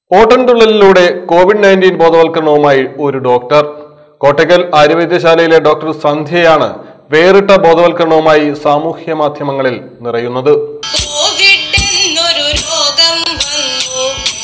ഓട്ടൻതുള്ളലിലൂടെ Covid nineteen ബോധവൽക്കരണവുമായി ഒരു doctor Kottakkal Aryavaidyasala doctor സന്ധ്യയാണ് വേറിട്ട ബോധവൽക്കരണവുമായി സാമൂഹ്യ മാധ്യമങ്ങളിൽ നിറയുന്നത് കോവിഡ് എന്നൊരു രോഗം വന്നു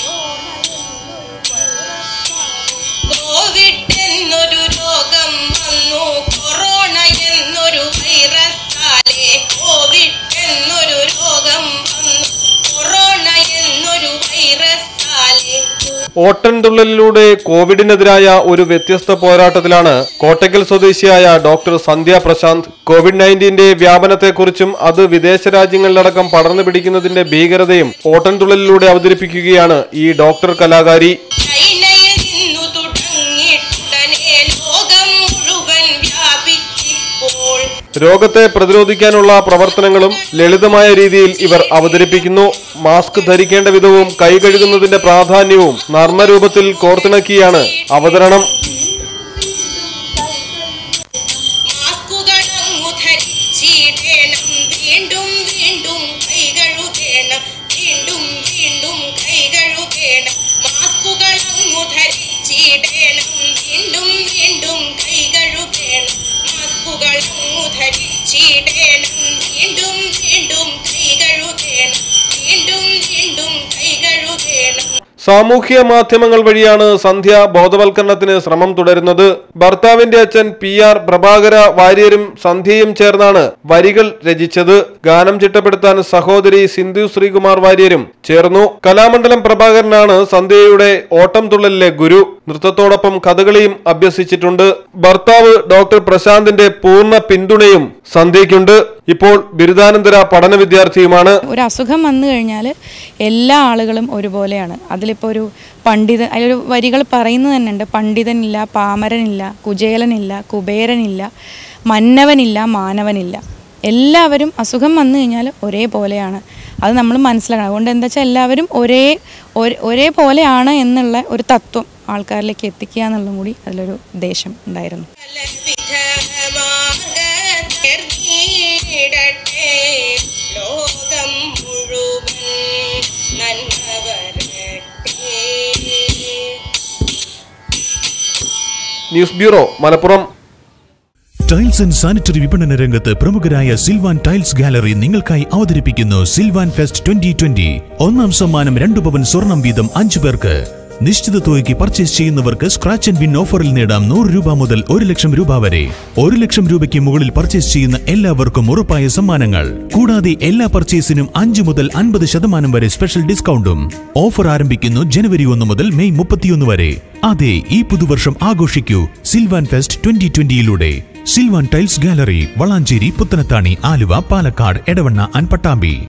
കോവിഡ് എന്നൊരു രോഗം വന്നു കൊറോണ എന്നൊരു വൈറസാലെ കോവിഡ് എന്നൊരു രോഗം വന്നു കൊറോണ എന്നൊരു വൈറസാലെ ഓട്ടൻതുള്ളലിലൂടെ കോവിഡിനെതിരായ ഒരു വ്യത്യസ്ത പോരാട്ടത്തിലാണ് കോട്ടയ്ക്കൽ സ്വദേശിയായ ഡോക്ടർ സന്ധ്യ പ്രശാന്ത് കോവിഡ് നയൻറ്റീന്റെ വ്യാപനത്തെക്കുറിച്ചും അത് വിദേശ രാജ്യങ്ങളിലടക്കം പടർന്നു പിടിക്കുന്നതിന്റെ ഭീകരതയും ഓട്ടൻതുള്ളലിലൂടെ അവതരിപ്പിക്കുകയാണ് ഈ ഡോക്ടർ കലാകാരി ചൈനയിൽ നിന്നു തുടങ്ങിയിട്ടുടനെ ലോകം മുഴുവൻ വ്യാപിച്ചിപ്പോൾ രോഗത്തെ പ്രതിരോധിക്കാനുള്ള പ്രവർത്തനങ്ങളും ലളിതമായ രീതിയിൽ ഇവർ അവതരിപ്പിക്കുന്നു മാസ്ക് ധരിക്കേണ്ട വിധവും കൈ കഴുകുന്നതിന്റെ പ്രാധാന്യവും നർമ്മരൂപത്തിൽ കോർത്തിണക്കിയാണ് അവതരണം മാസ്കുകളങ്ങു ധരിച്ചിടേണം വീണ്ടും വീണ്ടും കൈകഴുകേണം വീണ്ടും വീണ്ടും കൈകഴുകേണം മാസ്കുകളങ്ങു ധരിച്ചിടേണം വീണ്ടും വീണ്ടും കൈകഴുകേണം മാസ്കുകളങ്ങു ധരിച്ചിടേണം വീണ്ടും വീണ്ടും കൈകഴുകേണം വീണ്ടും വീണ്ടും കൈകഴുകേണം സാമൂഹ്യ മാധ്യമങ്ങൾ വഴിയാണ് സന്ധ്യ ബോധവൽക്കരണത്തിന് ശ്രമം തുടരുന്നത് ഭർത്താവിന്റെ അച്ഛൻ പി ആർ പ്രഭാകര വാര്യരും സന്ധ്യയും ചേർന്നാണ് വരികൾ രചിച്ചത് ഗാനം ചിട്ടപ്പെടുത്താൻ സഹോദരി സിന്ധു ശ്രീകുമാർ വാര്യരും ചേർന്നു കലാമണ്ഡലം പ്രഭാകരനാണ് സന്ധ്യയുടെ ഓട്ടം തുള്ളലിലെ ഗുരു നൃത്തത്തോടൊപ്പം കഥകളിയും അഭ്യസിച്ചിട്ടുണ്ട് ഭർത്താവ് ഡോക്ടർ പ്രശാന്തിന്റെ പൂർണ്ണ പിന്തുണയും സന്ധ്യയ്ക്കുണ്ട് ഇപ്പോൾ ബിരുദാനന്തര പഠന വിദ്യാർത്ഥിയുമാണ് ഒരു അസുഖം വന്നു കഴിഞ്ഞാൽ എല്ലാ ആളുകളും ഒരുപോലെയാണ് അതിലിപ്പോൾ ഒരു പണ്ഡിതൻ അതിലൊരു വരികൾ പറയുന്നത് തന്നെ ഉണ്ട് പണ്ഡിതനില്ല പാമരനില്ല കുചേലനില്ല കുബേരനില്ല മന്നവനില്ല മാനവനില്ല എല്ലാവരും അസുഖം വന്നു കഴിഞ്ഞാൽ ഒരേപോലെയാണ് അത് നമ്മൾ മനസ്സിലാക്കണം അതുകൊണ്ട് എന്താ വെച്ചാൽ എല്ലാവരും ഒരേ ഒരേ- ഒരേപോലെയാണ് എന്നുള്ള ഒരു തത്വം ആൾക്കാരിലേക്ക് എത്തിക്കുക എന്നുള്ളതും കൂടി അതിലൊരു ഉദ്ദേശം ഉണ്ടായിരുന്നു വിധമാകീടട്ടെ ലോകം മുഴുവൻ നന്മ വരട്ടെ news bureau Malappuram tiles and sanitary വിപണന രംഗത്ത് പ്രമുഖരായ സിൽവാൻ ടൈൽസ് ഗാലറി നിങ്ങൾക്കായി അവതരിപ്പിക്കുന്നു സിൽവാൻ ഫെസ്റ്റ് ട്വന്റി ട്വന്റി ഒന്നാം സമ്മാനം രണ്ടു പവൻ സ്വർണം വീതം അഞ്ചു പേർക്ക് നിശ്ചിത തുകയ്ക്ക് പർച്ചേസ് ചെയ്യുന്നവർക്ക് സ്ക്രാച്ച് ആൻഡ് വിൻ ഓഫറിൽ നേടാം നൂറ് രൂപ മുതൽ ഒരു ലക്ഷം രൂപ വരെ ഒരു ലക്ഷം രൂപയ്ക്ക് മുകളിൽ പർച്ചേസ് ചെയ്യുന്ന എല്ലാവർക്കും ഉറപ്പായ സമ്മാനങ്ങൾ കൂടാതെ എല്ലാ പർച്ചേസിനും അഞ്ചു മുതൽ അൻപത് ശതമാനം വരെ സ്പെഷ്യൽ ഡിസ്കൗണ്ടും ഓഫർ ആരംഭിക്കുന്നു ജനുവരി ഒന്ന് മുതൽ മെയ് മുപ്പത്തിയൊന്ന് വരെ അതെ ഈ പുതുവർഷം ആഘോഷിക്കൂ സിൽവാൻ ഫെസ്റ്റ് ട്വന്റി ട്വന്റിയിലൂടെ Silvan tiles gallery Valanchery Puthanathani Aluva Palakkad Edavanna and Pattambi